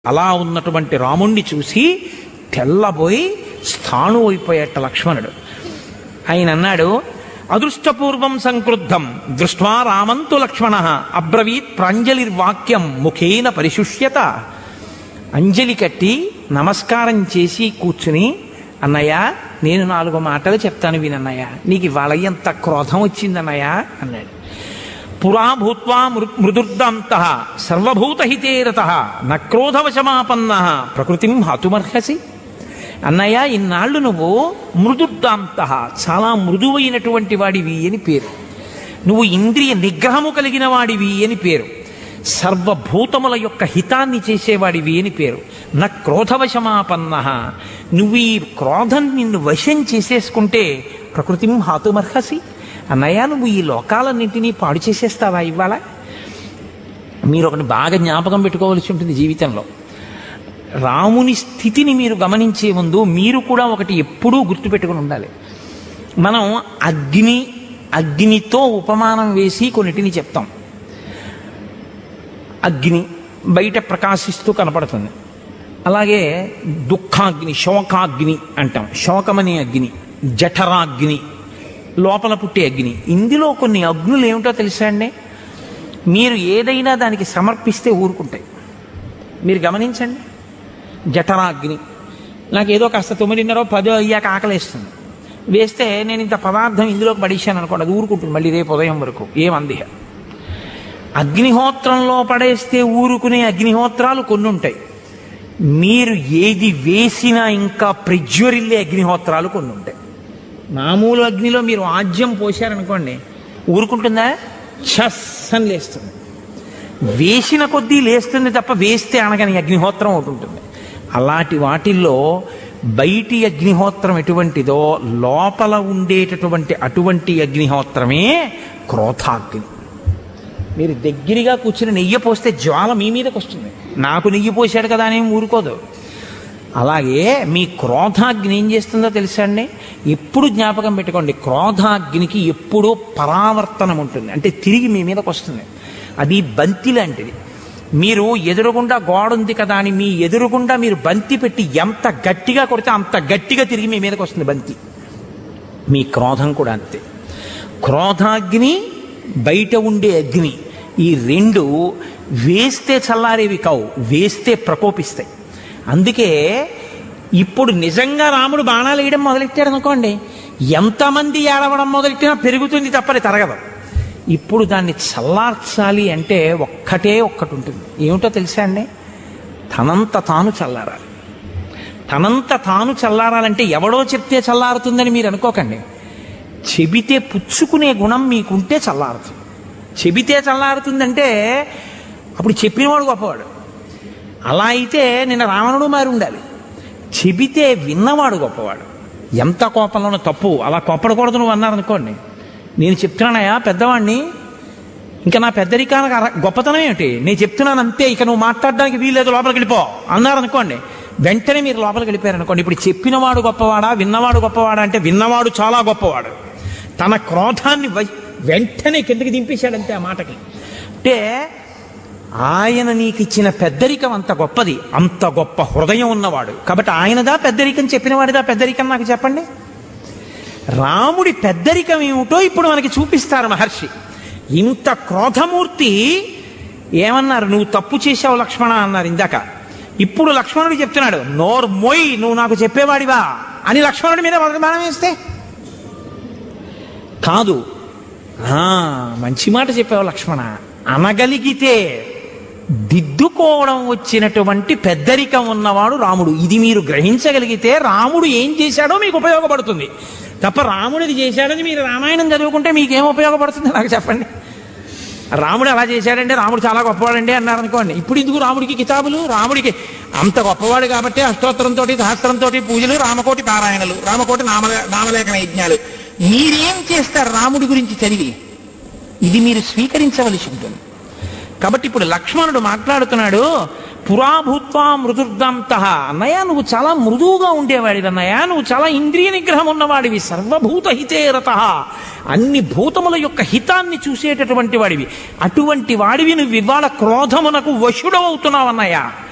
అలా ఉన్నటువంటి రాముణ్ణి చూసి తెల్లబోయి స్థాణు అయిపోయేట లక్ష్మణుడు ఆయన అన్నాడు అదృష్టపూర్వం సంక్రుద్ధం దృష్ట్వా రామంతు లక్ష్మణ అబ్రవీత్ ప్రాంజలిర్వాక్యం ముఖేన పరిశుష్యత అంజలి కట్టి నమస్కారం చేసి కూర్చుని అన్నయ్య నేను నాలుగు మాటలు చెప్తాను వినన్నయ్య నీకు ఇవాళ ఎంత క్రోధం వచ్చిందన్నయ్య అన్నాడు పురా భూత్వా మృ- మృదుర్దాంత సర్వభూతహితే రత నక్రోధవశమాపన్న ప్రకృతిం హతుమర్హసి అన్నయ్య ఇన్నాళ్ళు నువ్వు మృదుర్దాంత చాలా మృదువైనటువంటి వాడివి అని పేరు నువ్వు ఇంద్రియ నిగ్రహము కలిగిన వాడివి అని పేరు సర్వభూతముల యొక్క హితాన్ని చేసేవాడివి అని పేరు నా క్రోధవశమాపన్న నువ్వు ఈ క్రోధం నిన్ను వశం చేసేసుకుంటే ప్రకృతిం హాతుమర్హసి అన్నయ్య నువ్వు ఈ లోకాలన్నింటినీ పాడు చేసేస్తావా ఇవాళ మీరు ఒకటి బాగా జ్ఞాపకం పెట్టుకోవాల్సి ఉంటుంది జీవితంలో రాముని స్థితిని మీరు గమనించే ముందు మీరు కూడా ఒకటి ఎప్పుడూ గుర్తుపెట్టుకుని ఉండాలి మనం అగ్ని అగ్నితో ఉపమానం వేసి కొన్నిటిని చెప్తాం అగ్ని బయట ప్రకాశిస్తూ కనపడుతుంది అలాగే దుఃఖాగ్ని శోకాగ్ని అంటాం శోకమనే అగ్ని జఠరాగ్ని లోపల పుట్టే అగ్ని ఇందులో కొన్ని అగ్నులు ఏమిటో తెలుసా అండి మీరు ఏదైనా దానికి సమర్పిస్తే ఊరుకుంటాయి మీరు గమనించండి జఠరాగ్ని నాకు ఏదో కాస్త తొమ్మిదిన్నర పదో అయ్యాక ఆకలేస్తుంది వేస్తే నేను ఇంత పదార్థం ఇందులోకి పడేసాను అనుకోండి అది ఊరుకుంటుంది మళ్ళీ రేపు ఉదయం వరకు ఏమందిహ అగ్నిహోత్రంలో పడేస్తే ఊరుకునే అగ్నిహోత్రాలు కొన్ని ఉంటాయి మీరు ఏది వేసినా ఇంకా ప్రజ్వరిల్లే అగ్నిహోత్రాలు కొన్ని ఉంటాయి మామూలు అగ్నిలో మీరు ఆజ్యం పోశారనుకోండి ఊరుకుంటుందా ఛస్ అని లేస్తుంది వేసిన కొద్దీ లేస్తుంది తప్ప వేస్తే అనగని అగ్నిహోత్రం ఒకటి ఉంటుంది అలాంటి వాటిల్లో బయటి అగ్నిహోత్రం ఎటువంటిదో లోపల ఉండేటటువంటి అటువంటి అగ్నిహోత్రమే క్రోధాగ్ని మీరు దగ్గరగా కూర్చుని నెయ్యి పోస్తే జ్వాల మీ మీదకి వస్తుంది నాకు నెయ్యి పోసాడు కదా అనేం ఊరుకోదు అలాగే మీ క్రోధాగ్ని ఏం చేస్తుందో తెలుసా అండి ఎప్పుడు జ్ఞాపకం పెట్టుకోండి క్రోధాగ్నికి ఎప్పుడూ పరావర్తనం ఉంటుంది అంటే తిరిగి మీ మీదకి వస్తుంది అది బంతి లాంటిది మీరు ఎదురుగుండా గోడ ఉంది కదా అని మీ ఎదురుగుండా మీరు బంతి పెట్టి ఎంత గట్టిగా కొడితే అంత గట్టిగా తిరిగి మీ మీదకి వస్తుంది బంతి మీ క్రోధం కూడా అంతే క్రోధాగ్ని బయట ఉండే అగ్ని ఈ రెండు వేస్తే చల్లారేవి కావు వేస్తే ప్రకోపిస్తాయి అందుకే ఇప్పుడు నిజంగా రాముడు బాణాలు వేయడం మొదలెట్టాడు అనుకోండి ఎంతమంది ఏడవడం మొదలెట్టినా పెరుగుతుంది తప్పని తరగదు ఇప్పుడు దాన్ని చల్లార్చాలి అంటే ఒక్కటే ఒక్కటి ఉంటుంది ఏమిటో తెలుసా అండి తనంత తాను చల్లారాలి తనంత తాను చల్లారాలంటే ఎవడో చెప్తే చల్లారుతుందని మీరు అనుకోకండి చెబితే పుచ్చుకునే గుణం మీకుంటే చల్లారుతుంది చెబితే చల్లారుతుందంటే అప్పుడు చెప్పినవాడు గొప్పవాడు అలా అయితే నిన్న రావణుడు మారి ఉండాలి చెబితే విన్నవాడు గొప్పవాడు ఎంత కోపంలోనో తప్పు అలా కోపడకూడదు నువ్వు అన్నారనుకోండి నేను చెప్తున్నానయా పెద్దవాడిని ఇంకా నా పెద్దరికానికి అర- గొప్పతనం ఏమిటి నేను చెప్తున్నాను అంతే ఇక నువ్వు మాట్లాడడానికి వీల్లేదు లోపలికి వెళ్ళిపో అన్నారనుకోండి వెంటనే మీరు లోపలికి వెళ్ళిపోయారనుకోండి ఇప్పుడు చెప్పినవాడు గొప్పవాడా విన్నవాడు గొప్పవాడా అంటే విన్నవాడు చాలా గొప్పవాడు తన క్రోధాన్ని వై- వెంటనే కిందకి దింపేశాడంతే ఆ మాటకి అంటే ఆయన నీకు ఇచ్చిన పెద్దరికం అంత గొప్పది అంత గొప్ప హృదయం ఉన్నవాడు కాబట్టి ఆయనదా పెద్దరికం చెప్పినవాడిదా పెద్దరికం నాకు చెప్పండి రాముడి పెద్దరికం ఏమిటో ఇప్పుడు మనకి చూపిస్తారు మహర్షి ఇంత క్రోధమూర్తి ఏమన్నారు నువ్వు తప్పు చేశావు లక్ష్మణ అన్నారు ఇందాక ఇప్పుడు లక్ష్మణుడు చెప్తున్నాడు నోర్ మొయ్ నువ్వు నాకు చెప్పేవాడివా అని లక్ష్మణుడి మీద మొదటి బాణం వేస్తే కాదు ఆ, మంచి మాట చెప్పావు లక్ష్మణ అనగలిగితే దిద్దుకోవడం వచ్చినటువంటి పెద్దరికం ఉన్నవాడు రాముడు ఇది మీరు గ్రహించగలిగితే రాముడు ఏం చేశాడో మీకు ఉపయోగపడుతుంది తప్ప రాముడిది చేశాడని మీరు రామాయణం చదువుకుంటే మీకేం ఉపయోగపడుతుంది నాకు చెప్పండి రాముడు అలా చేశాడంటే రాముడు చాలా గొప్పవాడండి అన్నారనుకోండి ఇప్పుడు ఎందుకు రాముడికి కితాబులు రాముడికి అంత గొప్పవాడు కాబట్టి అష్టోత్తరంతో సహస్రంతో పూజలు రామకోటి పారాయణలు రామకోటి నామ నామలేఖన యజ్ఞాలు మీరేం చేస్తారు రాముడి గురించి చదివి ఇది మీరు స్వీకరించవలసి ఉంటుంది కాబట్టి ఇప్పుడు లక్ష్మణుడు మాట్లాడుతున్నాడు పురాభూత్వా మృదుర్దంత అన్నయ్య నువ్వు చాలా మృదువుగా ఉండేవాడివి అన్నయ్య నువ్వు చాలా ఇంద్రియ నిగ్రహం ఉన్నవాడివి సర్వభూత హితే రత అన్ని భూతముల యొక్క హితాన్ని చూసేటటువంటి వాడివి అటువంటి వాడివి నువ్వు ఇవాళ క్రోధమునకు వశుడవుతున్నావు అన్నయ్య